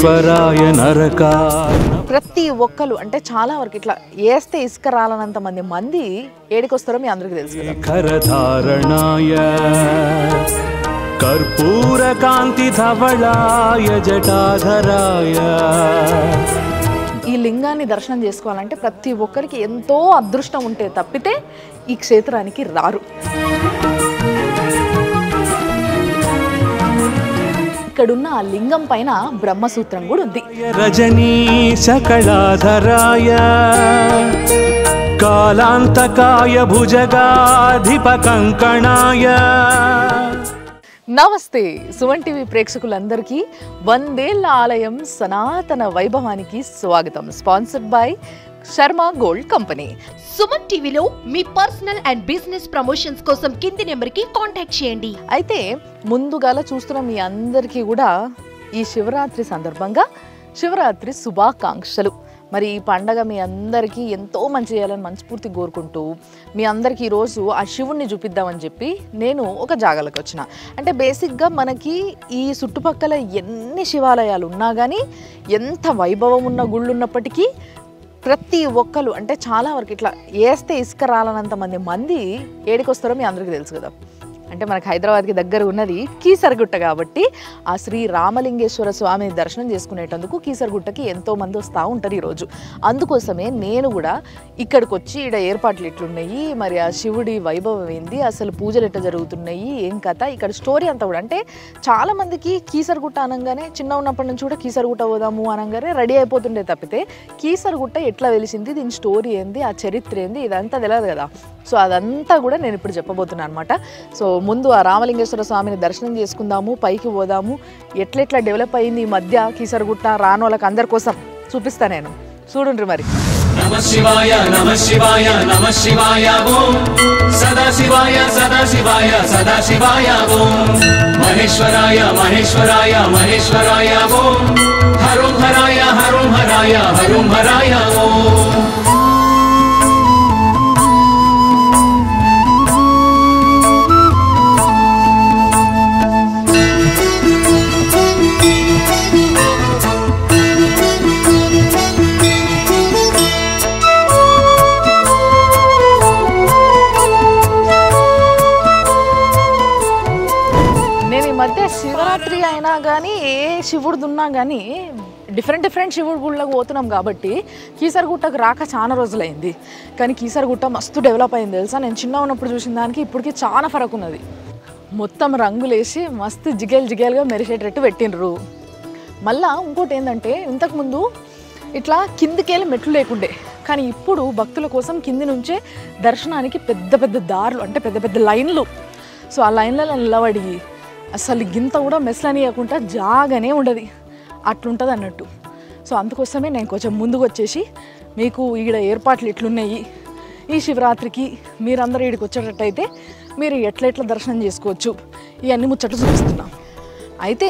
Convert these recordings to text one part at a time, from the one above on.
మహేశ్వరాయ నరకాయ ప్రతి ఒక్కరు అంటే చాలా వరకు ఇట్లా వేస్తే ఇసుక రాలనంత మంది మంది ఏడికొస్తారో మీ అందరికీ తెలుసు కదా కరధారణాయ కర్పూరకాంతి ధవళాయ జటాధరాయ ఈ లింగాన్ని దర్శనం చేసుకోవాలంటే ప్రతి ఒక్కరికి ఎంతో అదృష్టం ఉంటే తప్పితే ఈ క్షేత్రానికి రారు ఇక్కడున్న ఆ లింగం పైన బ్రహ్మసూత్రం కూడా ఉంది రజనీ సకళాధరాయ కాలాంతకాయ భుజగాధిప కంకణాయ నమస్తే సువన్ టీవీ ప్రేక్షకులందరికీ వందేళ్ల ఆలయం సనాతన వైభవానికి స్వాగతం sponsored by Sharma gold company Suman టీవీలో మీ పర్సనల్ అండ్ బిజినెస్ ప్రమోషన్స్ కోసం కింది నెంబర్కి కాంటాక్ట్ చేయండి అయితే ముందుగాల చూస్తున్న మీ అందరికీ కూడా ఈ శివరాత్రి సందర్భంగా శివరాత్రి శుభాకాంక్షలు మరి ఈ పండగ మీ అందరికీ ఎంతో మంచి చేయాలని మనస్ఫూర్తి కోరుకుంటూ మీ అందరికీ ఈరోజు ఆ శివుణ్ణి చూపిద్దామని చెప్పి నేను ఒక జాగాలకు వచ్చిన అంటే బేసిక్గా మనకి ఈ చుట్టుపక్కల ఎన్ని శివాలయాలు ఉన్నా కానీ ఎంత వైభవం ఉన్న గుళ్ళు ఉన్నప్పటికీ ప్రతి ఒక్కరు అంటే చాలా వరకు ఇట్లా వేస్తే ఇసుక రాలనంత మంది మంది ఏడికొస్తారో మీ అందరికీ తెలుసు కదా అంటే మనకు హైదరాబాద్కి దగ్గర ఉన్నది కీసరగుట్ట కాబట్టి ఆ శ్రీ రామలింగేశ్వర స్వామిని దర్శనం చేసుకునేటందుకు కీసరగుట్టకి ఎంతో మంది వస్తూ ఉంటారు ఈరోజు అందుకోసమే నేను కూడా ఇక్కడికి వచ్చి ఇక్కడ ఏర్పాట్లు ఎట్లున్నాయి మరి ఆ శివుడి వైభవం ఏంది అసలు పూజలు ఎట్లా జరుగుతున్నాయి ఏం కథ ఇక్కడ స్టోరీ అంతా కూడా అంటే చాలా మందికి కీసరగుట్ట అనగానే చిన్న ఉన్నప్పటి నుంచి కూడా కీసరగుట్ట పోదాము అనగానే రెడీ అయిపోతుండే తప్పితే కీసరగుట్ట ఎట్లా వెలిసింది దీని స్టోరీ ఏంది ఆ చరిత్ర ఏంది ఇదంతా తెలియదు కదా సో అదంతా కూడా నేను ఇప్పుడు చెప్పబోతున్నాను అనమాట సో ముందు ఆ రామలింగేశ్వర స్వామిని దర్శనం చేసుకుందాము పైకి పోదాము ఎట్లెట్లా డెవలప్ అయింది ఈ మధ్య కీసరగుట్ట రాని వాళ్ళకి అందరి కోసం చూపిస్తా నేను చూడుండ్రి మరి నమ శివాయ నమ శివాయ నమ శివాయ ఓం సదా శివాయ సదా శివాయ సదా శివాయ ఓం మహేశ్వరాయ మహేశ్వరాయ మహేశ్వరాయ ఓం హరుం హరాయ హరుం హరాయ హరుం హరాయ ఓం నేను ఈ మధ్య శివరాత్రి అయినా కానీ ఏ శివుడిది ఉన్నా కానీ డిఫరెంట్ డిఫరెంట్ శివుడి గుళ్ళకు పోతున్నాం కాబట్టి కీసరగుట్టకు రాక చాలా రోజులైంది కానీ కీసరగుట్ట మస్తు డెవలప్ అయింది తెలుసా నేను చిన్న ఉన్నప్పుడు చూసిన దానికి ఇప్పటికి చాలా ఫరక్ ఉన్నది మొత్తం రంగులేసి మస్తు జిగేల్ జిగేల్గా మెరిసేటట్టు పెట్టిండ్రు మళ్ళా ఇంకోటి ఏంటంటే ఇంతకుముందు ఇట్లా కిందికెళ్ళి మెట్లు లేకుండే కానీ ఇప్పుడు భక్తుల కోసం కింది నుంచే దర్శనానికి పెద్ద పెద్ద దారులు అంటే పెద్ద పెద్ద లైన్లు సో ఆ లైన్లలో నిలబడి అసలు గింత కూడా మెస్లనియకుండా జాగానే ఉండదు అట్లుంటుంది అన్నట్టు సో అందుకోసమే నేను కొంచెం ముందుకు వచ్చేసి మీకు ఈడ ఏర్పాట్లు ఎట్లున్నాయి ఈ శివరాత్రికి మీరందరూ ఈడికి వచ్చేటట్టయితే మీరు ఎట్లా ఎట్లా దర్శనం చేసుకోవచ్చు ఇవన్నీ ముచ్చట్లు చూపిస్తున్నాం అయితే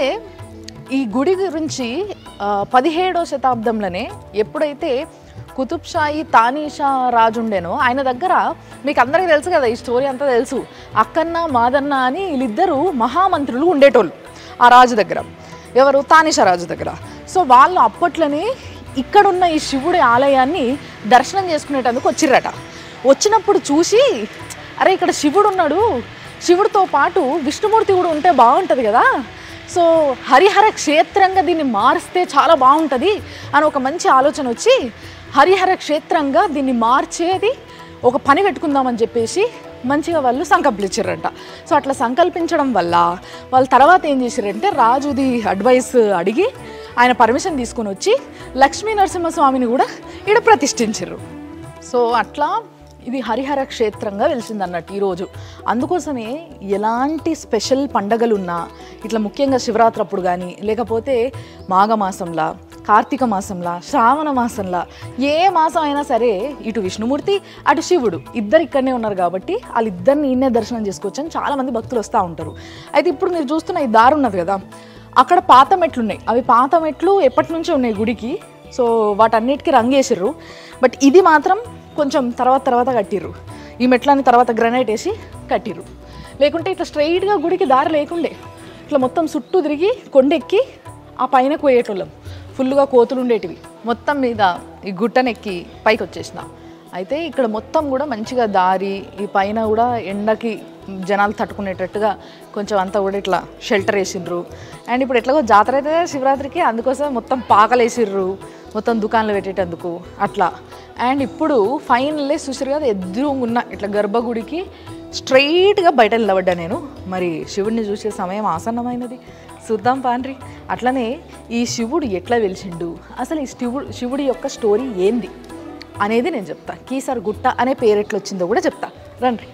ఈ గుడి గురించి ఆ, పదిహేడో శతాబ్దంలోనే ఎప్పుడైతే కుతుబ్ షాయి తానీషా రాజు ఉండేనో ఆయన దగ్గర మీకు అందరికీ తెలుసు కదా ఈ స్టోరీ అంతా తెలుసు అక్కన్న మాదన్న అని వీళ్ళిద్దరూ మహామంత్రులు ఉండేటోళ్ళు ఆ రాజు దగ్గర ఎవరు తానిషా రాజు దగ్గర సో వాళ్ళు అప్పట్లోనే ఇక్కడున్న ఈ శివుడి ఆలయాన్ని దర్శనం చేసుకునేటందుకు వచ్చిర్రట వచ్చినప్పుడు చూసి అరే ఇక్కడ శివుడు ఉన్నాడు శివుడితో పాటు విష్ణుమూర్తి కూడా ఉంటే బాగుంటుంది కదా సో హరిహర క్షేత్రంగా దీన్ని మారిస్తే చాలా బాగుంటుంది అని ఒక మంచి ఆలోచన వచ్చి హరిహర క్షేత్రంగా దీన్ని మార్చేది ఒక పని పెట్టుకుందామని చెప్పేసి మంచిగా వాళ్ళు సంకల్పించారంట సో అట్లా సంకల్పించడం వల్ల వాళ్ళు తర్వాత ఏం చేశారంటే రాజుది అడ్వైస్ అడిగి ఆయన పర్మిషన్ తీసుకొని వచ్చి లక్ష్మీ నరసింహస్వామిని కూడా ఈడ ప్రతిష్ఠించారు సో అట్లా ఇది హరిహర క్షేత్రంగా వెలిసింది అన్నట్టు ఈరోజు అందుకోసమే ఎలాంటి స్పెషల్ పండగలున్నా ఇట్లా ముఖ్యంగా శివరాత్రి అప్పుడు కానీ లేకపోతే మాఘమాసంలా కార్తీక మాసంలా శ్రావణ మాసంలా ఏ మాసం అయినా సరే ఇటు విష్ణుమూర్తి అటు శివుడు ఇద్దరు ఇక్కడనే ఉన్నారు కాబట్టి వాళ్ళిద్దరిని ఈయనే దర్శనం చేసుకోవచ్చు అని చాలామంది భక్తులు వస్తూ ఉంటారు అయితే ఇప్పుడు మీరు చూస్తున్న ఈ దారి ఉన్నది కదా అక్కడ పాత మెట్లు ఉన్నాయి అవి పాత మెట్లు ఎప్పటి నుంచో ఉన్నాయి గుడికి సో వాటన్నిటికీ రంగేసిర్రు బట్ ఇది మాత్రం కొంచెం తర్వాత తర్వాత కట్టిర్రు ఈ మెట్లని తర్వాత గ్రనైట్ వేసి కట్టిర్రు లేకుంటే ఇట్లా స్ట్రైట్గా గుడికి దారి లేకుండే ఇట్లా మొత్తం చుట్టూ తిరిగి కొండెక్కి ఆ పైన పోయేటోళ్ళం ఫుల్గా కోతులు ఉండేటివి మొత్తం మీద ఈ గుట్టనెక్కి పైకి వచ్చేసిన అయితే ఇక్కడ మొత్తం కూడా మంచిగా దారి ఈ పైన కూడా ఎండకి జనాలు తట్టుకునేటట్టుగా కొంచెం అంతా కూడా ఇట్లా షెల్టర్ వేసిండ్రు అండ్ ఇప్పుడు ఎట్లాగో జాతర అయితే శివరాత్రికి అందుకోసం మొత్తం పాకలు వేసిర్రు మొత్తం దుకాణాలు పెట్టేటందుకు అట్లా అండ్ ఇప్పుడు ఫైనల్లీ చూసారు కదా ఎదురుగున్న ఇట్లా గర్భగుడికి స్ట్రైట్గా బయట నిలబడ్డా నేను మరి శివుడిని చూసే సమయం ఆసన్నమైనది చూద్దాం పాండ్రి అట్లనే ఈ శివుడు ఎట్లా వెలిసిండు అసలు ఈ శివుడు శివుడి యొక్క స్టోరీ ఏంది అనేది నేను చెప్తా కీసర్ గుట్ట అనే పేరు ఎట్లా వచ్చిందో కూడా చెప్తా రండి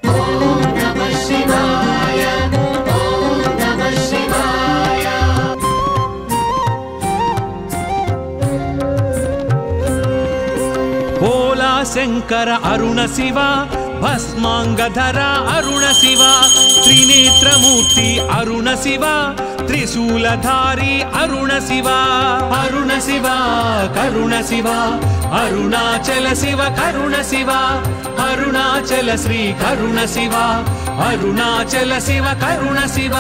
భోలా శంకర అరుణ శివ భస్మాంగధర అరుణ శివ త్రినేత్రమూర్తి అరుణ శివ త్రిశూలధారి అరుణ శివ అరుణ శివ కరుణ శివ అరుణాచల శివ కరుణ శివ అరుణాచల శ్రీ కరుణ శివ అరుణాచల శివ కరుణ శివ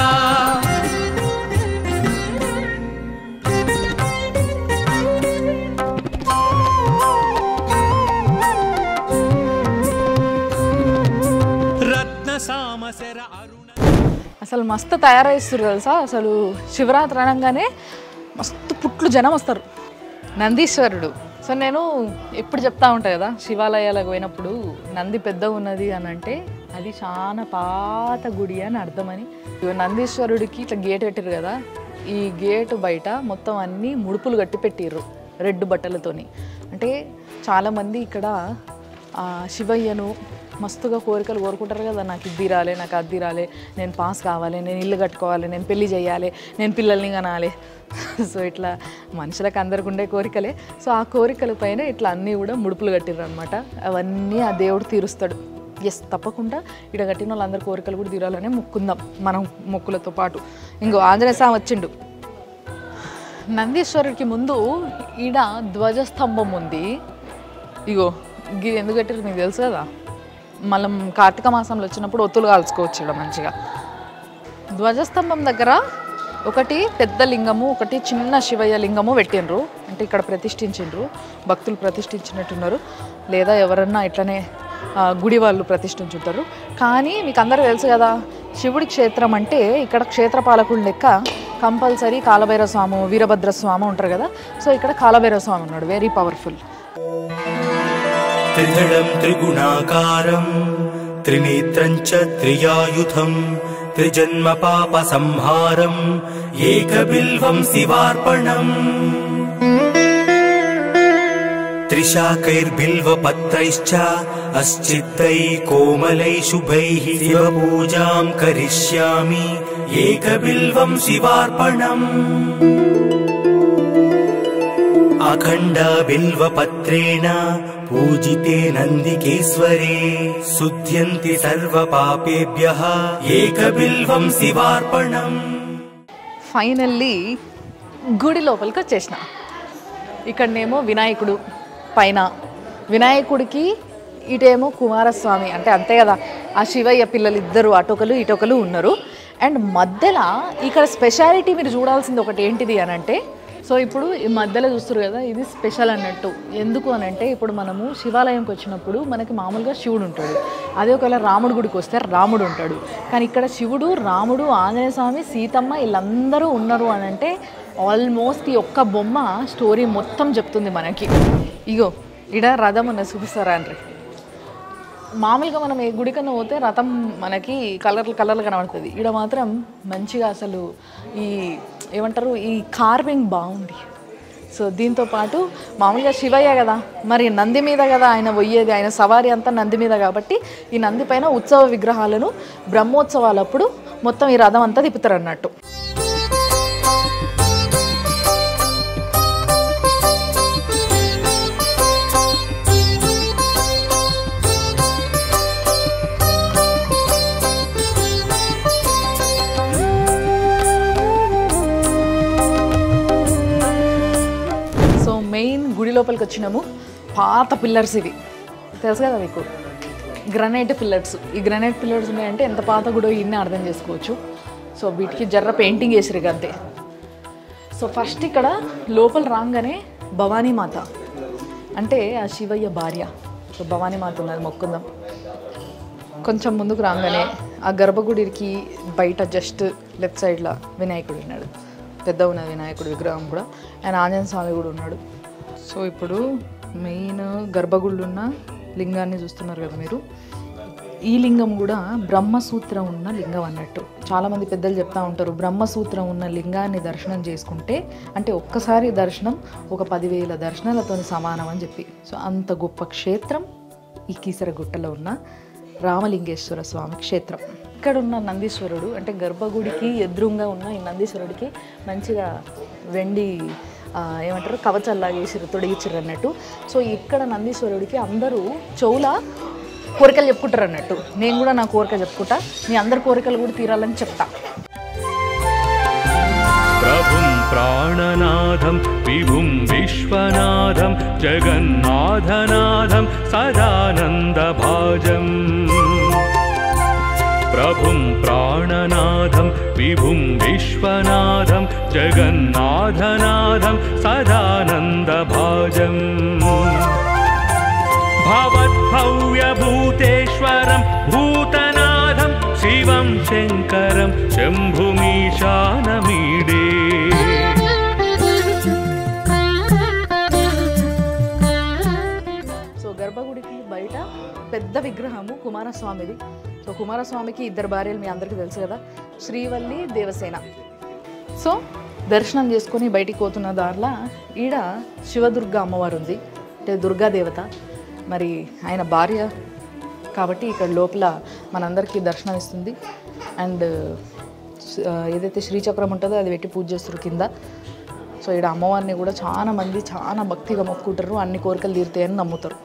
రత్న సామశర అరుణ అసలు మస్తు తయారైస్తారు తెలుసా అసలు శివరాత్రి అనగానే మస్తు పుట్లు జనం వస్తారు నందీశ్వరుడు సో నేను ఎప్పుడు చెప్తా ఉంటా కదా శివాలయాలకు పోయినప్పుడు నంది పెద్దగా ఉన్నది అని అంటే అది చాలా పాత గుడి అని అర్థమని ఇగో నందీశ్వరుడికి ఇట్లా గేట్ పెట్టారు కదా ఈ గేట్ బయట మొత్తం అన్ని ముడుపులు కట్టి పెట్టిర్రు రెడ్ బట్టలతోని అంటే చాలామంది ఇక్కడ ఆ, శివయ్యను మస్తుగా కోరికలు కోరుకుంటారు కదా నాకు ఇది రాలే నాకు అది రాలే నేను పాస్ కావాలి నేను ఇల్లు కట్టుకోవాలి నేను పెళ్లి చేయాలి నేను పిల్లల్ని కనాలి సో ఇట్లా మనుషులకు అందరికి ఉండే కోరికలే సో ఆ కోరికల పైన ఇట్లా అన్నీ కూడా ముడుపులు కట్టిర్రు అనమాట అవన్నీ ఆ దేవుడు తీరుస్తాడు ఎస్ తప్పకుండా ఇక్కడ కట్టిన వాళ్ళందరి కోరికలు కూడా తీరాలనే మొక్కుందాం మనం మొక్కులతో పాటు ఇంకో ఆంజనేయ స్వామి వచ్చిండు నందీశ్వరుడికి ముందు ఈడ ధ్వజస్తంభం ఉంది ఇగో ఇది ఎందుకు కట్టారు మీకు తెలుసు కదా మనం కార్తీక మాసంలో వచ్చినప్పుడు ఒత్తులు కాల్చుకోవచ్చు ఇక్కడ మంచిగా ధ్వజస్తంభం దగ్గర ఒకటి పెద్ద లింగము ఒకటి చిన్న శివయ్య లింగము పెట్టిండ్రు అంటే ఇక్కడ ప్రతిష్ఠించిండ్రు భక్తులు ప్రతిష్ఠించినట్టున్నారు లేదా ఎవరన్నా ఇట్లనే ఆ, గుడి వాళ్ళు ప్రతిష్ఠించుంటారు కానీ మీకు అందరూ తెలుసు కదా శివుడి క్షేత్రం అంటే ఇక్కడ క్షేత్రపాలకుడు లెక్క కంపల్సరీ కాలభైరవ స్వామి వీరభద్ర స్వామి ఉంటారు కదా సో ఇక్కడ కాలభైరవ స్వామి ఉన్నాడు వెరీ పవర్ఫుల్ त्रिदळम् त्रिगुणाकारम् त्रिनेत्रम् च त्रियायुधम् त्रिजन्म पापसंहारम् एकबिल्वम् शिवार्पणम् त्रिशाकैर्बिल्वपत्रैश्च अस्चित्तैः कोमलैः शुभैः शिवपूजाम् करिष्यामि एकबिल्वम् शिवार्पणम् अखण्ड बिल्वपत्रेण पूजिते नन्दिकेश्वरे शुध्यन्ति सर्वपापेभ्यः एकबिल्वम् शिवार्पणम् ఫైనల్లీ గుడి లోపలికి వచ్చేసిన ఇక్కడనేమో వినాయకుడు పైన వినాయకుడికి ఇటేమో కుమారస్వామి అంటే అంతే కదా ఆ శివయ్య పిల్లలు ఇద్దరు అటొకలు ఇటొకలు ఉన్నారు అండ్ మధ్యలో ఇక్కడ స్పెషాలిటీ మీరు చూడాల్సింది ఒకటి ఏంటిది అని అంటే సో ఇప్పుడు ఈ మధ్యలో చూస్తారు కదా ఇది స్పెషల్ అన్నట్టు ఎందుకు అని అంటే ఇప్పుడు మనము శివాలయంకి వచ్చినప్పుడు మనకి మామూలుగా శివుడు ఉంటాడు అదే ఒకవేళ రాముడి గుడికి వస్తే రాముడు ఉంటాడు కానీ ఇక్కడ శివుడు రాముడు ఆంజనేయ స్వామి సీతమ్మ వీళ్ళందరూ ఉన్నారు అని అంటే ఆల్మోస్ట్ ఈ ఒక్క బొమ్మ స్టోరీ మొత్తం చెప్తుంది మనకి ఇగో ఇడ రథం ఉన్న చూపిస్తారా అండ్రి మామూలుగా మనం ఏ గుడికన్నా పోతే రథం మనకి కలర్లు కలర్లు కనబడుతుంది ఇక్కడ మాత్రం మంచిగా అసలు ఈ ఏమంటారు ఈ కార్వింగ్ బాగుంది సో దీంతో పాటు మామూలుగా శివయ్య కదా మరి నంది మీద కదా ఆయన పోయేది ఆయన సవారి అంతా నంది మీద కాబట్టి ఈ నంది పైన ఉత్సవ విగ్రహాలను బ్రహ్మోత్సవాలప్పుడు మొత్తం ఈ రథం అంతా తిప్పుతారు అన్నట్టు సో మెయిన్ గుడి లోపలికి వచ్చినాము పాత పిల్లర్స్ ఇవి తెలుసు కదా మీకు గ్రనైట్ పిల్లర్స్ ఈ గ్రనైట్ పిల్లర్స్ ఉన్నాయంటే ఎంత పాత గుడో ఇన్ని అర్థం చేసుకోవచ్చు సో వీటికి జర్ర పెయింటింగ్ వేసిరు ఇక అంతే సో ఫస్ట్ ఇక్కడ లోపల రాగానే భవానీ మాత అంటే ఆ శివయ్య భార్య సో భవానీ మాత ఉన్నది మొక్కుందాం కొంచెం ముందుకు రాగానే ఆ గర్భగుడికి బయట జస్ట్ లెఫ్ట్ సైడ్లో వినాయకుడు ఉన్నాడు పెద్ద ఉన్న వినాయకుడు విగ్రహం కూడా ఆయన ఆంజనేయ స్వామి కూడా ఉన్నాడు సో ఇప్పుడు మెయిన్ గర్భగుళ్ళు ఉన్న లింగాన్ని చూస్తున్నారు కదా మీరు ఈ లింగం కూడా బ్రహ్మసూత్రం ఉన్న లింగం అన్నట్టు చాలామంది పెద్దలు చెప్తా ఉంటారు బ్రహ్మసూత్రం ఉన్న లింగాన్ని దర్శనం చేసుకుంటే అంటే ఒక్కసారి దర్శనం ఒక పదివేల దర్శనాలతో సమానం అని చెప్పి సో అంత గొప్ప క్షేత్రం ఈ కీసరగుట్టలో ఉన్న రామలింగేశ్వర స్వామి క్షేత్రం ఇక్కడ ఉన్న నందీశ్వరుడు అంటే గర్భగుడికి ఎదురుగా ఉన్న ఈ నందీశ్వరుడికి మంచిగా వెండి ఆ, ఏమంటారు కవచల్లాగా వేసిరు తొడిగిచ్చిర్రు అన్నట్టు సో ఇక్కడ నందీశ్వరుడికి అందరూ చెవుల కోరికలు చెప్పుకుంటారు అన్నట్టు నేను కూడా నా కోరిక చెప్పుకుంటా మీ అందరి కోరికలు కూడా తీరాలని చెప్తా प्रभुं प्राणनाथं विभुं विश्वनाथं जगन्नाथनाथं सदानन्दभाजम् प्रभुं प्राणनाथं विभुं विश्वनाथं जगन्नाथनाथं सदानन्दभाजम् भवद्भव्यभूतेश्वरं भूतनाथं शिवं शङ्करं शम्भुमीशानमीडे సో గర్భగుడికి బయట పెద్ద విగ్రహము కుమారస్వామిది సో కుమారస్వామికి ఇద్దరు భార్యలు మీ అందరికీ తెలుసు కదా శ్రీవల్లి దేవసేన సో దర్శనం చేసుకొని బయటికి పోతున్న దారిలో ఈడ శివదుర్గ అమ్మవారు ఉంది అంటే దుర్గా దేవత మరి ఆయన భార్య కాబట్టి ఇక్కడ లోపల మనందరికీ దర్శనం ఇస్తుంది అండ్ ఆ, ఏదైతే శ్రీచక్రం ఉంటుందో అది పెట్టి పూజ చేస్తారు కింద సో ఇక్కడ అమ్మవారిని కూడా చాలా మంది చాలా భక్తిగా మొక్కుంటారు అన్ని కోరికలు తీరుతాయని నమ్ముతారు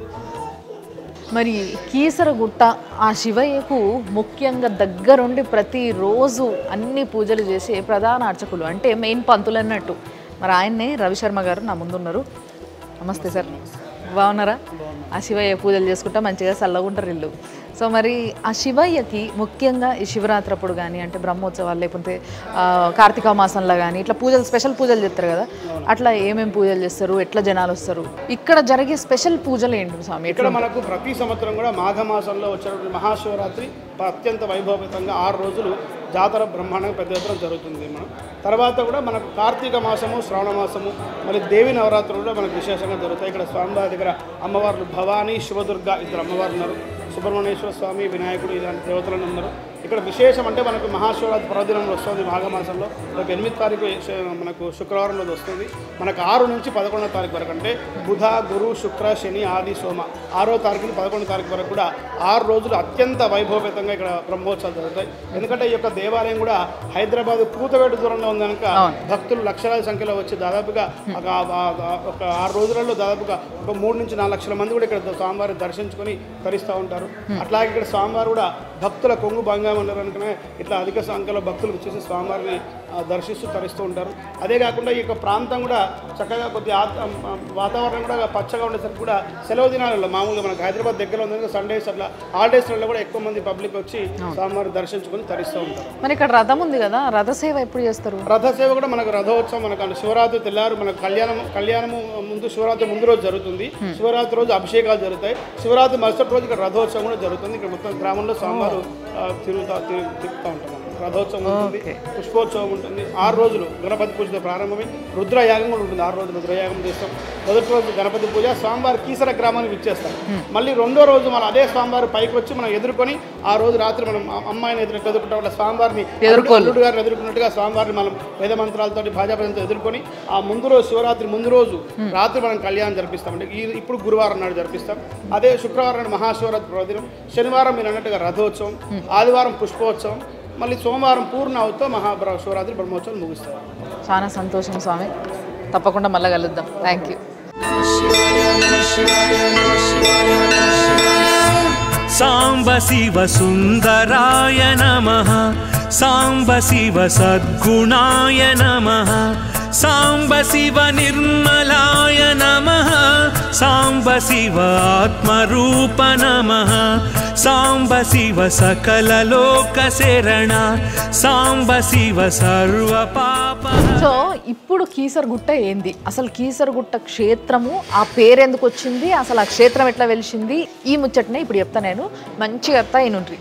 మరి కీసరగుట్ట ఆ శివయ్యకు ముఖ్యంగా దగ్గరుండి ప్రతిరోజు అన్ని పూజలు చేసే ప్రధాన అర్చకులు అంటే మెయిన్ పంతులు అన్నట్టు మరి ఆయన్నే రవిశర్మ గారు నా ముందున్నారు నమస్తే సార్ బాగున్నారా ఆ శివయ్య పూజలు చేసుకుంటా మంచిగా చల్లగుంటారు ఇల్లు సో మరి ఆ శివయ్యకి ముఖ్యంగా ఈ శివరాత్రి అప్పుడు కానీ అంటే బ్రహ్మోత్సవాలు లేకపోతే ఆ, కార్తీక మాసంలో కానీ ఇట్లా పూజలు స్పెషల్ పూజలు చేస్తారు కదా అట్లా ఏమేమి పూజలు చేస్తారు ఎట్లా జనాలు వస్తారు ఇక్కడ జరిగే స్పెషల్ పూజలు ఏంటి స్వామి ఇక్కడ మనకు ప్రతి సంవత్సరం కూడా మాఘ మాసంలో వచ్చినటువంటి మహాశివరాత్రి అత్యంత వైభవపేతంగా ఆరు రోజులు జాతర బ్రహ్మాండంగా పెద్ద ఎత్తున జరుగుతుంది మనం తర్వాత కూడా మనకు కార్తీక మాసము శ్రావణ మాసము మరి దేవి నవరాత్రులు కూడా మనకు విశేషంగా జరుగుతాయి ఇక్కడ స్వామివారి దగ్గర అమ్మవార్లు భవానీ శివదుర్గ ఇద్దరు అమ్మవారు ఉన్నారు సుబ్రహ్మణ్యేశ్వర స్వామి వినాయకుడు ఇలాంటి దేవతలను ఉన్నారు ఇక్కడ విశేషం అంటే మనకు మహాశివరాత్రి పర్వదినం వస్తుంది మాఘమాసంలో రేపు ఎనిమిది తారీఖు శ- మనకు శుక్రవారం రోజు వస్తుంది మనకు ఆరు నుంచి పదకొండో తారీఖు వరకు అంటే బుధ గురు శుక్ర శని ఆది సోమ ఆరో తారీఖు నుంచి పదకొండో తారీఖు వరకు కూడా ఆరు రోజులు అత్యంత వైభవపేతంగా ఇక్కడ బ్రహ్మోత్సవాలు జరుగుతాయి ఎందుకంటే ఈ యొక్క దేవాలయం కూడా హైదరాబాద్ కూతవేటు దూరంలో ఉంది కనుక భక్తులు లక్షలాది సంఖ్యలో వచ్చి దాదాపుగా ఒక ఆ- ఆ- ఒక ఆరు రోజులలో దాదాపుగా ఒక మూడు నుంచి నాలుగు లక్షల మంది కూడా ఇక్కడ స్వామివారిని దర్శించుకొని తరిస్తూ ఉంటారు అట్లాగే ఇక్కడ స్వామివారు కూడా భక్తుల కొంగు బంగా ఉన్నారు కనుకనే ఇట్లా అధిక సంఖ్యలో భక్తులు వచ్చేసి స్వామివారిని ఆ, దర్శిస్తూ తరిస్తూ ఉంటారు అదే కాకుండా ఈ యొక్క ప్రాంతం కూడా చక్కగా కొద్ది ఆ- ఆ, వాతావరణం కూడా పచ్చగా ఉండేసరికి కూడా సెలవు దినాలలో మామూలుగా మనకు హైదరాబాద్ దగ్గర ఉంది కనుక సండేస్ అట్లా హాలిడేస్లలో కూడా ఎక్కువ మంది పబ్లిక్ వచ్చి స్వామివారిని దర్శించుకొని తరిస్తూ ఉంటారు మరి ఇక్కడ రథం ఉంది కదా రథ సేవ ఎప్పుడు చేస్తారు రథ సేవ కూడా మనకు రథోత్సవం మనకు అంటే శివరాత్రి తెల్లారు మనకు కళ్యాణం కళ్యాణము ముందు శివరాత్రి ముందు రోజు జరుగుతుంది శివరాత్రి రోజు అభిషేకాలు జరుగుతాయి శివరాత్రి మరుసటి రోజు ఇక్కడ రథోత్సవం కూడా జరుగుతుంది ఇక్కడ మొత్తం గ్రామంలో స్వామివారు ఆ, తిరుగుతా తిరు- తిరుగుతూ ఉంటాం మనం. రథోత్సవం ఉంటుంది పుష్పోత్సవం ఉంటుంది ఆరు రోజులు గణపతి పూజతో ప్రారంభమై రుద్రయాగం కూడా ఉంటుంది ఆరు రోజులు రుద్రయాగం చేస్తాం మొదటి రోజు గణపతి పూజ స్వామివారి కీసర గ్రామానికి ఇచ్చేస్తాం మళ్ళీ రెండో రోజు మనం అదే స్వామివారి పైకి వచ్చి మనం ఎదుర్కొని ఆ రోజు రాత్రి మనం ఆ అమ్మాయిని ఎదురు ఎదుర్కొంటాం అట్లా స్వామివారిని ఎదుర్కోవాలి. అల్లుడు గారిని ఎదుర్కొన్నట్టుగా స్వామివారిని మనం వేద మంత్రాలతో భాజాపదంతో ఎదుర్కొని ఆ ముందు రోజు శివరాత్రి ముందు రోజు రాత్రి మనం కళ్యాణం జరిపిస్తాం అంటే ఈ ఇప్పుడు గురువారం నాడు జరిపిస్తాం అదే శుక్రవారం నాడు మహాశివరాత్రి పర్వదినం శనివారం మీరు అన్నట్టుగా రథోత్సవం ఆదివారం పుష్పోత్సవం మళ్ళీ సోమవారం పూర్ణావతితో మహాబ్ర శివరాత్రి బ్రహ్మోత్సవం ముగిస్తారు చాలా సంతోషం స్వామి తప్పకుండా మళ్ళీ కలుద్దాం థ్యాంక్ యూ साम्ब शिव सुन्दराय नमः साम्ब शिव सद्गुणाय नमः साम्ब शिव निर्मलाय नमः साम्ब शिव आत्मरूप नमः సాంబ శివ సకల లోక శరణ సాంబ శివ సర్వ పాప సో ఇప్పుడు కీసరగుట్ట ఏంది అసలు కీసరగుట్ట క్షేత్రము ఆ పేరు ఎందుకు వచ్చింది అసలు ఆ క్షేత్రం ఎట్లా వెలిసింది ఈ ముచ్చటనే ఇప్పుడు చెప్తా నేను మంచిగా చెప్తా అయినుండ్రి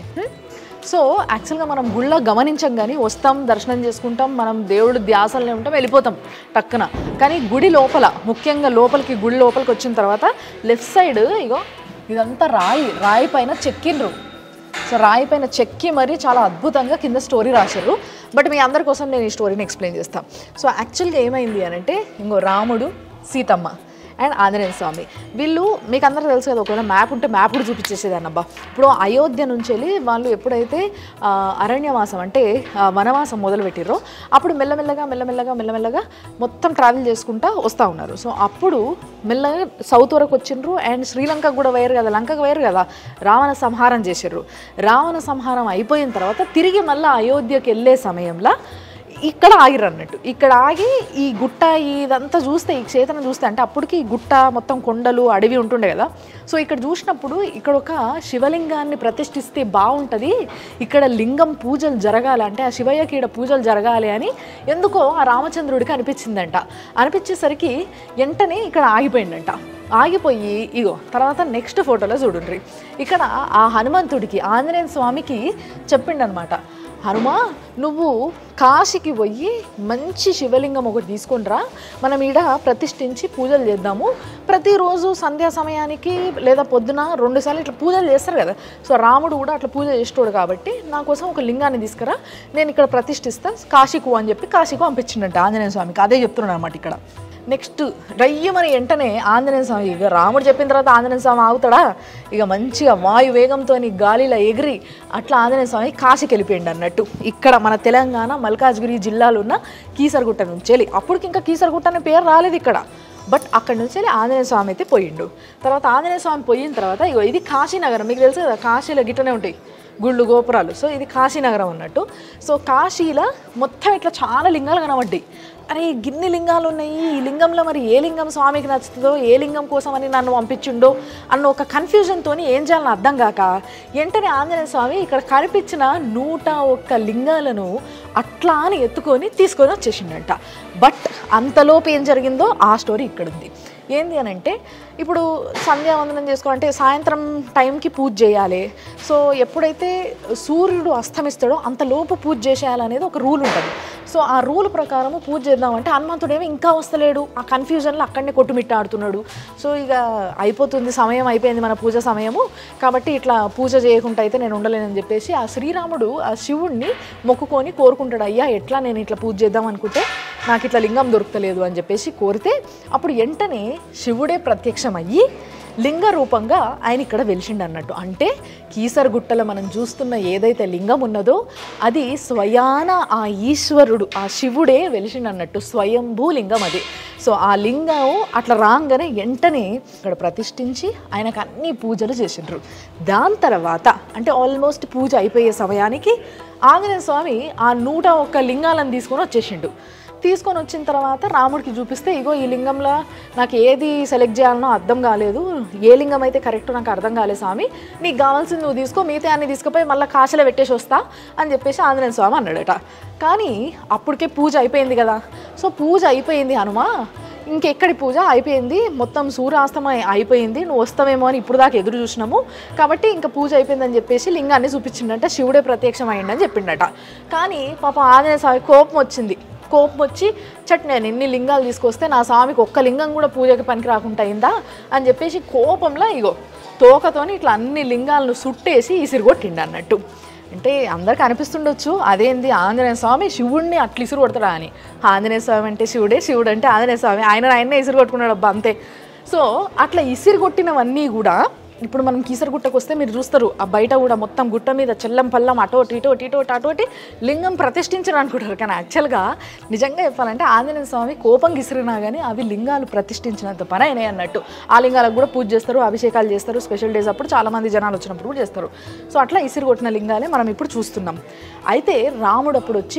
సో యాక్చువల్గా మనం గుళ్ళో గమనించం కానీ వస్తాం దర్శనం చేసుకుంటాం మనం దేవుడు ధ్యాసలనే ఉంటాం వెళ్ళిపోతాం టక్కున కానీ గుడి లోపల ముఖ్యంగా లోపలికి గుడి లోపలికి వచ్చిన తర్వాత లెఫ్ట్ సైడ్ ఇగో ఇదంతా రాయి రాయి పైన చెక్కిండ్రు సో రాయి పైన చెక్కి మరీ చాలా అద్భుతంగా కింద స్టోరీ రాశారు బట్ మీ అందరి కోసం నేను ఈ స్టోరీని ఎక్స్ప్లెయిన్ చేస్తాను సో యాక్చువల్గా ఏమైంది అని అంటే ఇంకో రాముడు సీతమ్మ అండ్ ఆంజనేయ స్వామి వీళ్ళు మీకు అందరికీ తెలుసు కదా ఒకవేళ మ్యాప్ ఉంటే మ్యాప్ కూడా చూపించేసేదాన్ని అబ్బా ఇప్పుడు అయోధ్య నుంచి వెళ్ళి వాళ్ళు ఎప్పుడైతే ఆ, అరణ్యవాసం అంటే ఆ, వనవాసం మొదలుపెట్టిర్రో అప్పుడు మెల్లమెల్లగా మెల్లమెల్లగా మెల్లమెల్లగా మొత్తం ట్రావెల్ చేసుకుంటా వస్తూ ఉన్నారు సో అప్పుడు మెల్లగా సౌత్ వరకు వచ్చిండ్రు అండ్ శ్రీలంకకు కూడా వేరు కదా లంకకు వేరు కదా రావణ సంహారం చేసిర్రు రావణ సంహారం అయిపోయిన తర్వాత తిరిగి మళ్ళీ అయోధ్యకి వెళ్ళే సమయంలో ఇక్కడ ఆగిర్రు అన్నట్టు ఇక్కడ ఆగి ఈ గుట్ట ఇదంతా చూస్తే ఈ క్షేత్రం చూస్తే అంటే అప్పటికి ఈ గుట్ట మొత్తం కొండలు అడవి ఉంటుండే కదా సో ఇక్కడ చూసినప్పుడు ఇక్కడ ఒక శివలింగాన్ని ప్రతిష్ఠిస్తే బాగుంటుంది ఇక్కడ లింగం పూజలు జరగాలి అంటే ఆ శివయ్యకి ఇక్కడ పూజలు జరగాలి అని ఎందుకో ఆ రామచంద్రుడికి అనిపించిందంట అనిపించేసరికి వెంటనే ఇక్కడ ఆగిపోయిందంట ఆగిపోయి ఇగో తర్వాత నెక్స్ట్ ఫోటోలో చూడండి ఇక్కడ ఆ హనుమంతుడికి ఆంజనేయ స్వామికి చెప్పిండనమాట హనుమా నువ్వు కాశీకి పోయి మంచి శివలింగం ఒకటి తీసుకునిరా మనం ఈడ ప్రతిష్ఠించి పూజలు చేద్దాము ప్రతిరోజు సంధ్యా సమయానికి లేదా పొద్దున రెండు సార్లు ఇట్లా పూజలు చేస్తారు కదా సో రాముడు కూడా అట్లా పూజ చేసేటోడు కాబట్టి నా కోసం ఒక లింగాన్ని తీసుకురా నేను ఇక్కడ ప్రతిష్ఠిస్తా కాశీకు అని చెప్పి కాశీకు పంపించిండంట ఆంజనేయ స్వామికి అదే చెప్తున్నాను అనమాట ఇక్కడ నెక్స్ట్ రయ్యమని వెంటనే ఆంజనేయ స్వామి ఇక రాముడు చెప్పిన తర్వాత ఆంజనేయ స్వామి ఆగుతాడా ఇక మంచిగా వాయు వేగంతో గాలిలో ఎగిరి అట్లా ఆంజనేయ స్వామి కాశీకి వెళ్ళిపోయింది అన్నట్టు ఇక్కడ మన తెలంగాణ మల్కాజ్గిరి జిల్లాలో ఉన్న కీసరగుట్ట నుంచి వెళ్ళి అప్పటికి ఇంకా కీసరగుట్ట అనే పేరు రాలేదు ఇక్కడ బట్ అక్కడి నుంచి వెళ్ళి ఆంజనేయ స్వామి అయితే పోయిండు తర్వాత ఆంజనేయ స్వామి పోయిన తర్వాత ఇగో ఇది కాశీనగరం మీకు తెలుసు కదా కాశీలో గిట్టనే ఉంటాయి గుళ్ళు గోపురాలు సో ఇది కాశీనగరం అన్నట్టు సో కాశీలో మొత్తం ఇట్లా చాలా లింగాలు కనబడ్డాయి అరే గిన్ని లింగాలు ఉన్నాయి ఈ లింగంలో మరి ఏ లింగం స్వామికి నచ్చుతుందో ఏ లింగం కోసం అని నన్ను పంపించిండో అన్న ఒక కన్ఫ్యూజన్తో ఏం చేయాలని అర్థం కాక వెంటనే ఆంజనేయ స్వామి ఇక్కడ కనిపించిన నూట ఒక్క లింగాలను అట్లా అని ఎత్తుకొని తీసుకొని వచ్చేసిండంట బట్ అంతలోపు ఏం జరిగిందో ఆ స్టోరీ ఇక్కడ ఉంది ఏంది అని అంటే ఇప్పుడు సంధ్యావందనం చేసుకోవాలంటే సాయంత్రం టైంకి పూజ చేయాలి సో ఎప్పుడైతే సూర్యుడు అస్తమిస్తాడో అంతలోపు పూజ చేసేయాలనేది ఒక రూల్ ఉంటుంది సో ఆ రూల్ ప్రకారము పూజ చేద్దామంటే హనుమంతుడేమో ఇంకా వస్తలేడు ఆ కన్ఫ్యూజన్లో అక్కడనే కొట్టుమిట్టాడుతున్నాడు సో ఇక అయిపోతుంది సమయం అయిపోయింది మన పూజ సమయము కాబట్టి ఇట్లా పూజ చేయకుండా అయితే నేను ఉండలేనని చెప్పేసి ఆ శ్రీరాముడు ఆ శివుణ్ణి మొక్కుకొని కోరుకుంటాడు అయ్యా ఎట్లా నేను ఇట్లా పూజ చేద్దాం అనుకుంటే నాకు ఇట్లా లింగం దొరకలేదు అని చెప్పేసి కోరితే అప్పుడు వెంటనే శివుడే ప్రత్యక్షమయ్యి లింగ రూపంగా ఆయన ఇక్కడ వెలిసిండు అన్నట్టు అంటే కీసరగుట్టలో మనం చూస్తున్న ఏదైతే లింగం ఉన్నదో అది స్వయాన ఆ ఈశ్వరుడు ఆ శివుడే వెలిసిండు అన్నట్టు స్వయంభూ లింగం అది సో ఆ లింగం అట్లా రాగానే వెంటనే ఇక్కడ ప్రతిష్ఠించి ఆయనకు అన్ని పూజలు చేసిండ్రు దాని తర్వాత అంటే ఆల్మోస్ట్ పూజ అయిపోయే సమయానికి ఆంజనేయ స్వామి ఆ నూట ఒక్క లింగాలను తీసుకొని వచ్చేసిండు తీసుకొని వచ్చిన తర్వాత రాముడికి చూపిస్తే ఇగో ఈ లింగంలో నాకు ఏది సెలెక్ట్ చేయాలనో అర్థం కాలేదు ఏ లింగం అయితే కరెక్ట్ నాకు అర్థం కాలేదు స్వామి నీకు కావాల్సింది నువ్వు తీసుకో మిగతా అన్ని తీసుకుపోయి మళ్ళీ కాశీలో పెట్టేసి వస్తా అని చెప్పేసి ఆంజనేయ స్వామి అన్నాడట కానీ అప్పటికే పూజ అయిపోయింది కదా సో పూజ అయిపోయింది హనుమా ఇంకెక్కడి పూజ అయిపోయింది మొత్తం సూర్యాస్తమయం అయిపోయింది నువ్వు వస్తావేమో అని ఇప్పుడు దాకా ఎదురు చూసినాము కాబట్టి ఇంకా పూజ అయిపోయిందని చెప్పేసి లింగాన్ని చూపించిండట శివుడే ప్రత్యక్షం అయ్యిండని చెప్పిండట కానీ పాపం ఆంజనేయ స్వామి కోపం వచ్చింది కోపం వచ్చి చట్ నేను ఎన్ని లింగాలు తీసుకొస్తే నా స్వామికి ఒక్క లింగం కూడా పూజకి పనికి రాకుండా అయిందా అని చెప్పేసి కోపంలో ఇగో తోకతోని ఇట్లా అన్ని లింగాలను సుట్టేసి ఇసిరిగొట్టిండు అన్నట్టు అంటే అందరికి అనిపిస్తుండొచ్చు అదేంది ఆంజనేయ స్వామి శివుడిని అట్లా ఇసురు కొడతాడా అని ఆంజనేయ స్వామి అంటే శివుడే శివుడు అంటే ఆంజనేయ స్వామి ఆయన ఆయన్నే ఇసురు కొట్టుకున్నాడు అబ్బా అంతే సో అట్లా ఇసిరి కొట్టినవన్నీ కూడా ఇప్పుడు మనం కీసరగుట్టకు వస్తే మీరు చూస్తారు ఆ బయట కూడా మొత్తం గుట్ట మీద చెల్లం పల్లం అటో ఇటో ఇటో అటో ఇటు లింగం ప్రతిష్ఠించడం అనుకుంటారు కానీ యాక్చువల్గా నిజంగా చెప్పాలంటే ఆంజనేయ స్వామి కోపం గిసిరినా కానీ అవి లింగాలు ప్రతిష్ఠించినంత పని అయినాయి అన్నట్టు ఆ లింగాలకు కూడా పూజ చేస్తారు అభిషేకాలు చేస్తారు స్పెషల్ డేస్ అప్పుడు చాలామంది జనాలు వచ్చినప్పుడు కూడా చేస్తారు సో అట్లా ఇసిరి కొట్టిన లింగాలే మనం ఇప్పుడు చూస్తున్నాం అయితే రాముడు అప్పుడు వచ్చి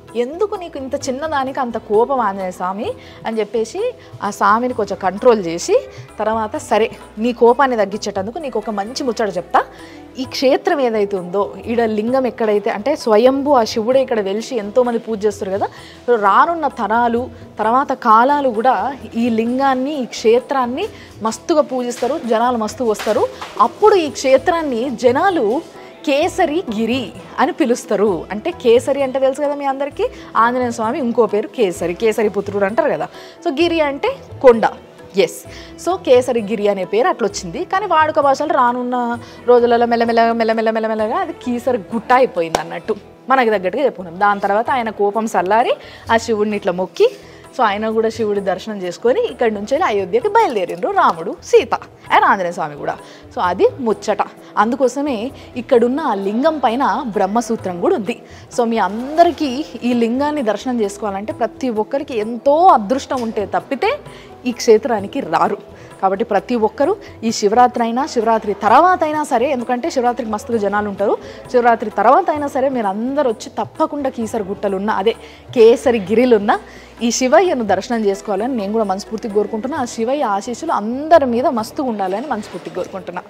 ఎందుకు నీకు ఇంత చిన్నదానికి అంత కోపం ఆంజనేయ స్వామి అని చెప్పేసి ఆ స్వామిని కొంచెం కంట్రోల్ చేసి తర్వాత సరే నీ కోపాన్ని తగ్గించేటందుకు నీకు ఒక మంచి ముచ్చట చెప్తా ఈ క్షేత్రం ఏదైతే ఉందో ఈడ లింగం ఎక్కడైతే అంటే స్వయంభూ ఆ శివుడే ఇక్కడ వెలిసి ఎంతోమంది పూజ చేస్తారు కదా సో రానున్న తరాలు తర్వాత కాలాలు కూడా ఈ లింగాన్ని ఈ క్షేత్రాన్ని మస్తుగా పూజిస్తారు జనాలు మస్తు వస్తారు అప్పుడు ఈ క్షేత్రాన్ని జనాలు కేసరి గిరి అని పిలుస్తారు అంటే కేసరి అంటే తెలుసు కదా మీ అందరికీ ఆంజనేయ స్వామి ఇంకో పేరు కేసరి కేసరి పుత్రుడు అంటారు కదా సో గిరి అంటే కొండ ఎస్ సో కేసరి గిరి అనే పేరు అట్లా వచ్చింది కానీ వాడుక భాషలు రానున్న రోజులలో మెల్లమెల్లగా మెల్లమెల్ల మెల్లమెల్లగా అది కీసరి గుట్ట అయిపోయింది అన్నట్టు మనకి తగ్గట్టుగా చెప్పుకున్నాం దాని తర్వాత ఆయన కోపం సల్లారి ఆ శివుడిని ఇట్లా మొక్కి సో ఆయన కూడా శివుడి దర్శనం చేసుకొని ఇక్కడి నుంచి వెళ్ళి అయోధ్యకి బయలుదేరిండ్రు రాముడు సీత అండ్ ఆంజనేయ స్వామి కూడా సో అది ముచ్చట అందుకోసమే ఇక్కడున్న ఆ లింగం పైన బ్రహ్మసూత్రం కూడా ఉంది సో మీ అందరికీ ఈ లింగాన్ని దర్శనం చేసుకోవాలంటే ప్రతి ఒక్కరికి ఎంతో అదృష్టం ఉంటే తప్పితే ఈ క్షేత్రానికి రారు కాబట్టి ప్రతి ఒక్కరూ ఈ శివరాత్రి అయినా శివరాత్రి తర్వాత అయినా సరే ఎందుకంటే శివరాత్రికి మస్తుగా జనాలు ఉంటారు శివరాత్రి తర్వాత అయినా సరే మీరు అందరు వచ్చి తప్పకుండా కీసరి గుట్టలున్న అదే కేసరి గిరిలున్న ఈ శివయ్యను దర్శనం చేసుకోవాలని నేను కూడా మనస్ఫూర్తిగా కోరుకుంటున్నా ఆ శివయ్య ఆశీస్సులు అందరి మీద మస్తుగా ఉండాలని మనస్ఫూర్తిగా కోరుకుంటున్నా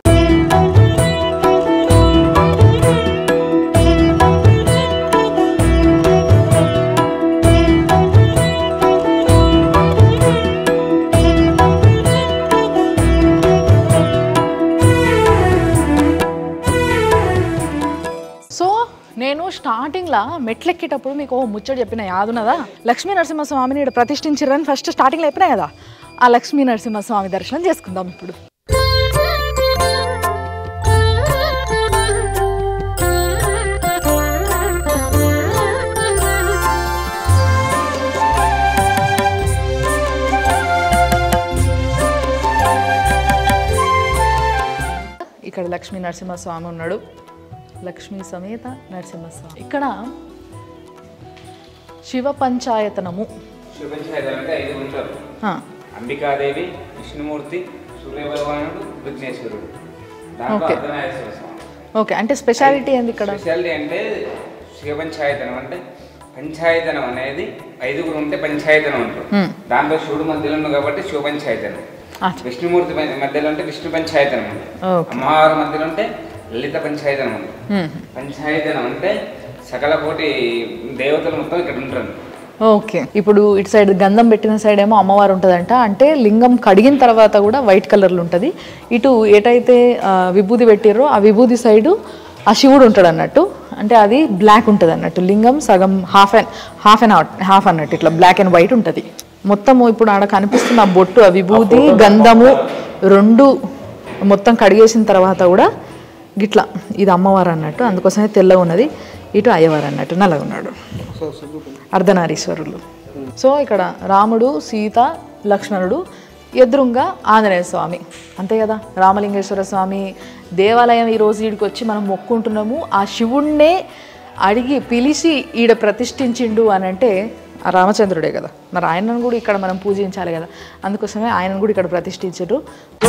సో నేను స్టార్టింగ్లో మెట్లెక్కేటప్పుడు మీకు ఓ ముచ్చట చెప్పిన యాదున్నదా లక్ష్మీ నరసింహస్వామిని ఇక్కడ ప్రతిష్ఠించారని ఫస్ట్ స్టార్టింగ్లో చెప్పినా కదా ఆ లక్ష్మీ నరసింహస్వామి దర్శనం చేసుకుందాం ఇప్పుడు ఇక్కడ లక్ష్మీ నరసింహస్వామి ఉన్నాడు లక్ష్మీ సమేత నరసింహస్వామి ఇక్కడ శివ పంచాయతనము శుభంచాయతలు అంటే ఐదు ఉంటారు ఆ, అంబికాదేవి విష్ణుమూర్తి సూర్యభగవానుడు విఘ్నేశ్వరుడు దాంట్లో ఓకే. అర్ధనారీశ్వర స్వామి ఓకే అంటే స్పెషాలిటీ ఏంది ఇక్కడ స్పెషాలిటీ అంటే శివపంచాయతనం అంటే పంచాయతనం అనేది ఐదుగురు ఉంటే పంచాయతనం అంటారు Hmm. దాంట్లో శివుడు మధ్యలో ఉన్నాడు కాబట్టి శివ పంచాయతనం అచ్చా. విష్ణుమూర్తి ప- మధ్యలో ఉంటే విష్ణు పంచాయతనం ఓకే. అమ్మవారి మధ్యలో ఉంటే లలిత పంచాయతనం ఉంది మ్మ్. పంచాయతనం అంటే సకల కోటి దేవతలు మొత్తం ఇక్కడ ఉంటారు ఓకే ఇప్పుడు ఇటు సైడ్ గంధం పెట్టిన సైడ్ ఏమో అమ్మవారు ఉంటుందంట అంటే లింగం కడిగిన తర్వాత కూడా వైట్ కలర్లో ఉంటుంది ఇటు ఏటైతే ఆ, విభూది పెట్టిర్రో ఆ విభూది సైడు ఆ శివుడు ఉంటాడు అన్నట్టు అంటే అది బ్లాక్ ఉంటుంది అన్నట్టు లింగం సగం half and half and half అన్నట్టు ఇట్లా బ్లాక్ అండ్ వైట్ ఉంటుంది మొత్తము ఇప్పుడు ఆడ కనిపిస్తున్న ఆ బొట్టు ఆ విభూది గంధము రెండు మొత్తం కడిగేసిన తర్వాత కూడా గిట్లా ఇది అమ్మవారు అన్నట్టు అందుకోసమే తెల్లగా ఉన్నది ఇటు అయ్యవారు అన్నట్టు నల్లగా ఉన్నాడు అర్ధనారీశ్వరులు సో ఇక్కడ రాముడు సీత లక్ష్మణుడు ఎదురుగా ఆంజనేయ స్వామి అంతే కదా రామలింగేశ్వర స్వామి దేవాలయం ఈరోజు ఈడికి వచ్చి మనం మొక్కుంటున్నాము ఆ శివుణ్ణే అడిగి పిలిచి ఈడ ప్రతిష్ఠించిండు అని అంటే ఆ రామచంద్రుడే కదా మరి ఆయనను కూడా ఇక్కడ మనం పూజించాలి కదా అందుకోసమే ఆయనను కూడా ఇక్కడ ప్రతిష్ఠించారు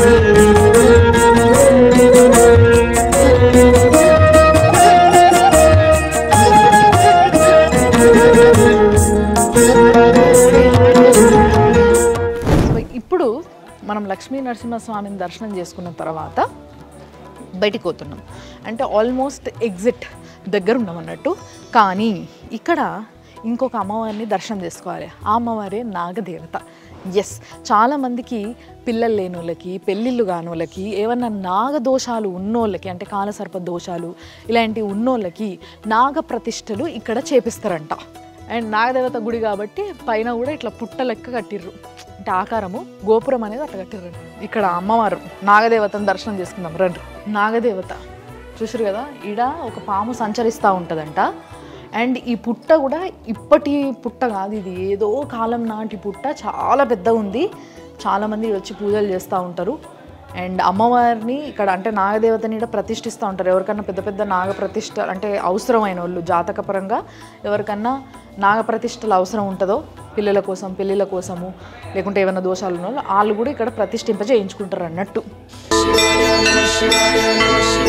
సో ఇప్పుడు మనం లక్ష్మీ నరసింహస్వామిని దర్శనం చేసుకున్న తర్వాత బయటికి పోతున్నాం అంటే ఆల్మోస్ట్ ఎగ్జిట్ దగ్గర ఉన్నాం అన్నట్టు కానీ ఇక్కడ ఇంకొక అమ్మవారిని దర్శనం చేసుకోవాలి ఆ అమ్మవారే నాగదేవత ఎస్ చాలామందికి పిల్లలు లేని వాళ్ళకి పెళ్ళిళ్ళు కాని వాళ్ళకి ఏమన్నా నాగదోషాలు ఉన్నోళ్ళకి అంటే కాలసర్ప దోషాలు ఇలాంటి ఉన్నోళ్ళకి నాగ ప్రతిష్టలు ఇక్కడ చేపిస్తారంట అండ్ నాగదేవత గుడి కాబట్టి పైన కూడా ఇట్లా పుట్ట లెక్క కట్టిర్రు అంటే ఆకారము గోపురం అనేది అట్లా కట్టిర్రు ఇక్కడ అమ్మవారు నాగదేవతను దర్శనం చేసుకుందాం రండి నాగదేవత చూసారు కదా ఈడ ఒక పాము సంచరిస్తూ ఉంటుందంట అండ్ ఈ పుట్ట కూడా ఇప్పటి పుట్ట కాదు ఇది ఏదో కాలం నాటి పుట్ట చాలా పెద్దగా ఉంది చాలామంది ఈడ వచ్చి పూజలు చేస్తూ ఉంటారు అండ్ అమ్మవారిని ఇక్కడ అంటే నాగదేవతని కూడా ప్రతిష్ఠిస్తూ ఉంటారు ఎవరికన్నా పెద్ద పెద్ద నాగ ప్రతిష్ఠ అంటే అవసరమైన వాళ్ళు జాతకపరంగా ఎవరికన్నా నాగ ప్రతిష్టలు అవసరం ఉంటుందో పిల్లల కోసం పెళ్ళిళ్ళ కోసము లేకుంటే ఏమైనా దోషాలు ఉన్న వాళ్ళు వాళ్ళు కూడా ఇక్కడ ప్రతిష్ఠింప చేయించుకుంటారు అన్నట్టు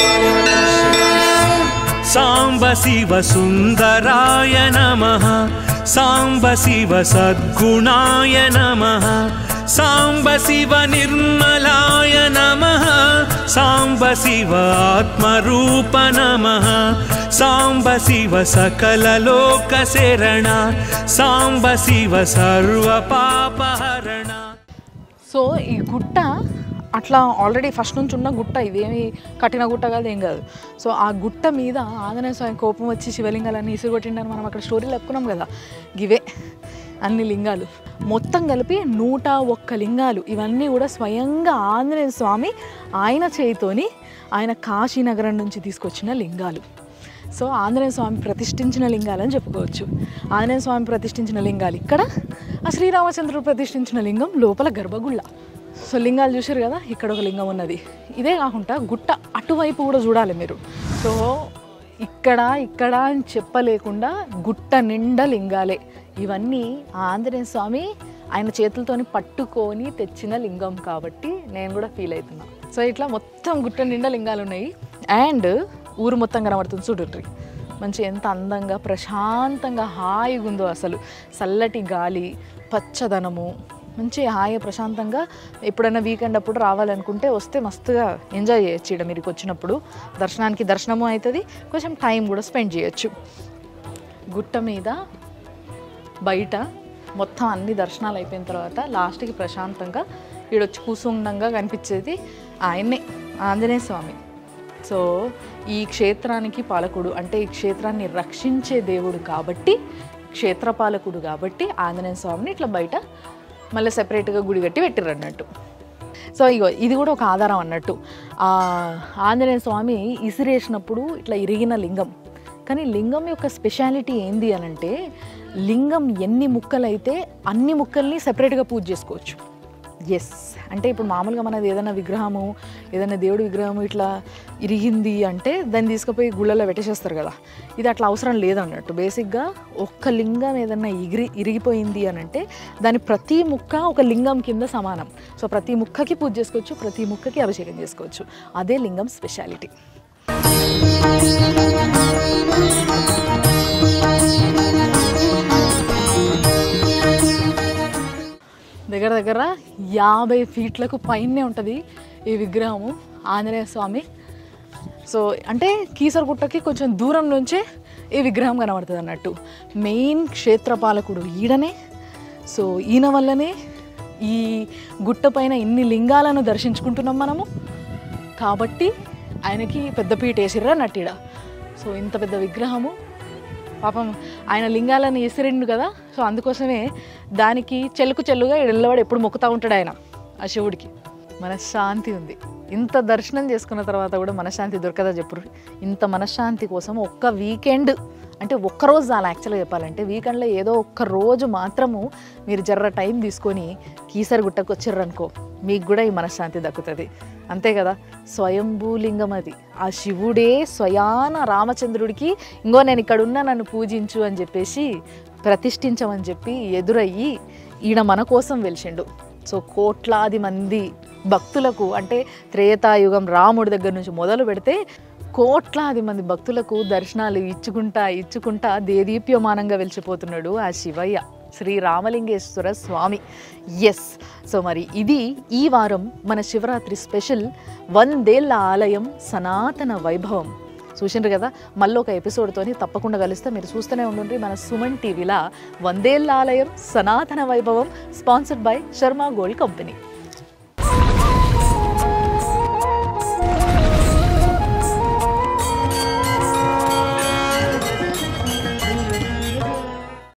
సాంబ శివ సుందరాయ నమ సాంబ శివ సద్గుణాయ నమ సాంబ శివ నిర్మలాయ నమ సాంబ శివ ఆత్మరూప నమ సాంబ శివ సకల లోక శరణ సాంబ శివ సర్వ పాపహరణ సో ఈ గుట్ట అట్లా ఆల్రెడీ ఫస్ట్ నుంచి ఉన్న గుట్ట ఇదేమి కట్టిన గుట్ట కాదు ఏం కాదు సో ఆ గుట్ట మీద ఆంజనేయ స్వామి కోపం వచ్చి శివలింగాలన్నీ ఇసురుగొట్టిండని మనం అక్కడ స్టోరీలు చెప్పుకున్నాం కదా గివే అన్ని లింగాలు మొత్తం కలిపి నూట ఒక్క లింగాలు ఇవన్నీ కూడా స్వయంగా ఆంజనేయ స్వామి ఆయన చేయితోని ఆయన కాశీనగరం నుంచి తీసుకొచ్చిన లింగాలు సో ఆంజనేయ స్వామి ప్రతిష్ఠించిన లింగాలు అని చెప్పుకోవచ్చు ఆంజనేయ స్వామి ప్రతిష్ఠించిన లింగాలు ఇక్కడ ఆ శ్రీరామచంద్రుడు ప్రతిష్ఠించిన లింగం లోపల గర్భగుళ్ళ సో లింగాలు చూసారు కదా ఇక్కడ ఒక లింగం ఉన్నది ఇదే కాకుండా గుట్ట అటువైపు కూడా చూడాలి మీరు సో ఇక్కడ ఇక్కడ అని చెప్పలేకుండా గుట్ట నిండా లింగాలే ఇవన్నీ ఆంజనేయ స్వామి ఆయన చేతులతోని పట్టుకొని తెచ్చిన లింగం కాబట్టి నేను కూడా ఫీల్ అవుతున్నా సో ఇట్లా మొత్తం గుట్ట నిండా లింగాలు ఉన్నాయి అండ్ ఊరు మొత్తం కనబడుతుంది చూడండి మంచి ఎంత అందంగా ప్రశాంతంగా హాయిగా ఉందో అసలు చల్లటి గాలి పచ్చదనము మంచి హాయి ప్రశాంతంగా ఎప్పుడైనా వీకెండ్ అప్పుడు రావాలనుకుంటే వస్తే మస్తుగా ఎంజాయ్ చేయొచ్చు ఇక్కడ మీరు వచ్చినప్పుడు దర్శనానికి దర్శనము అవుతుంది కొంచెం టైం కూడా స్పెండ్ చేయొచ్చు గుట్ట మీద బయట మొత్తం అన్ని దర్శనాలు అయిపోయిన తర్వాత లాస్ట్కి ప్రశాంతంగా ఈడొచ్చి కూసుండంగా కనిపించేది ఆయన్నే ఆంజనేయ స్వామి సో ఈ క్షేత్రానికి పాలకుడు అంటే ఈ క్షేత్రాన్ని రక్షించే దేవుడు కాబట్టి క్షేత్రపాలకుడు కాబట్టి ఆంజనేయ స్వామిని ఇట్లా బయట మళ్ళీ సెపరేట్గా గుడి కట్టి పెట్టిర్రు అన్నట్టు సో ఇగో ఇది కూడా ఒక ఆధారం అన్నట్టు ఆ ఆంజనేయ స్వామి ఇసిరేసినప్పుడు ఇట్లా ఇరిగిన లింగం కానీ లింగం యొక్క స్పెషాలిటీ ఏంది అని అంటే లింగం ఎన్ని ముక్కలైతే అన్ని ముక్కల్ని సెపరేట్గా పూజ చేసుకోవచ్చు ఎస్ అంటే ఇప్పుడు మామూలుగా మనది ఏదైనా విగ్రహము ఏదైనా దేవుడి విగ్రహము ఇట్లా ఇరిగింది అంటే దాన్ని తీసుకుపోయి గుళ్ళలో పెట్టేసేస్తారు కదా ఇది అట్లా అవసరం లేదన్నట్టు బేసిక్గా ఒక్క లింగం ఏదన్నా ఇగిరి ఇరిగిపోయింది అని అంటే దాని ప్రతి ముక్క ఒక లింగం కింద సమానం సో ప్రతి ముక్కకి పూజ చేసుకోవచ్చు ప్రతి ముక్కకి అభిషేకం చేసుకోవచ్చు అదే లింగం స్పెషాలిటీ దగ్గర దగ్గర యాభై ఫీట్లకు పైనే ఉంటుంది ఈ విగ్రహము ఆంజనేయ స్వామి సో అంటే కీసరగుట్టకి కొంచెం దూరం నుంచే ఈ విగ్రహం కనబడుతుంది అన్నట్టు మెయిన్ క్షేత్రపాలకుడు ఈడనే సో ఈయన వల్లనే ఈ గుట్ట పైన ఇన్ని లింగాలను దర్శించుకుంటున్నాం మనము కాబట్టి ఆయనకి పెద్ద పీట వేసిర్రా నట్టిడ సో ఇంత పెద్ద విగ్రహము పాపం ఆయన లింగాలను ఎసిరిండు కదా సో అందుకోసమే దానికి చెల్లుకు చెల్లుగా ఎల్లవాడు ఎప్పుడు మొక్కుతూ ఉంటాడు ఆయన ఆ శివుడికి మనశ్శాంతి ఉంది ఇంత దర్శనం చేసుకున్న తర్వాత కూడా మనశ్శాంతి దొరకదా చెప్పుడు ఇంత మనశ్శాంతి కోసం ఒక్క వీకెండ్ అంటే ఒక్కరోజు చాలా యాక్చువల్గా చెప్పాలంటే వీకెండ్లో ఏదో ఒక్క రోజు మాత్రము మీరు జర్ర టైం తీసుకొని కీసరి గుట్టకు వచ్చారనుకో మీకు కూడా ఈ మనశ్శాంతి దక్కుతుంది అంతే కదా స్వయంభూలింగం అది ఆ శివుడే స్వయాన రామచంద్రుడికి ఇంకో నేను ఇక్కడ ఉన్నా నన్ను పూజించు అని చెప్పేసి ప్రతిష్ఠించమని చెప్పి ఎదురయ్యి ఈయన మన కోసం వెలిసిండు సో కోట్లాది మంది భక్తులకు అంటే త్రేతాయుగం రాముడి దగ్గర నుంచి మొదలు పెడితే కోట్లాది మంది భక్తులకు దర్శనాలు ఇచ్చుకుంటా ఇచ్చుకుంటా దేదీప్యమానంగా వెలిచిపోతున్నాడు ఆ శివయ్య శ్రీ రామలింగేశ్వర స్వామి ఎస్ సో మరి ఇది ఈ వారం మన శివరాత్రి స్పెషల్ వందేళ్ల ఆలయం సనాతన వైభవం చూసిండ్రు కదా మళ్ళీ ఒక ఎపిసోడ్తోని తప్పకుండా కలిస్తే మీరు చూస్తూనే ఉండండి మన సుమన్ టీవీలా వందేళ్ల ఆలయం సనాతన వైభవం sponsored by Sharma gold company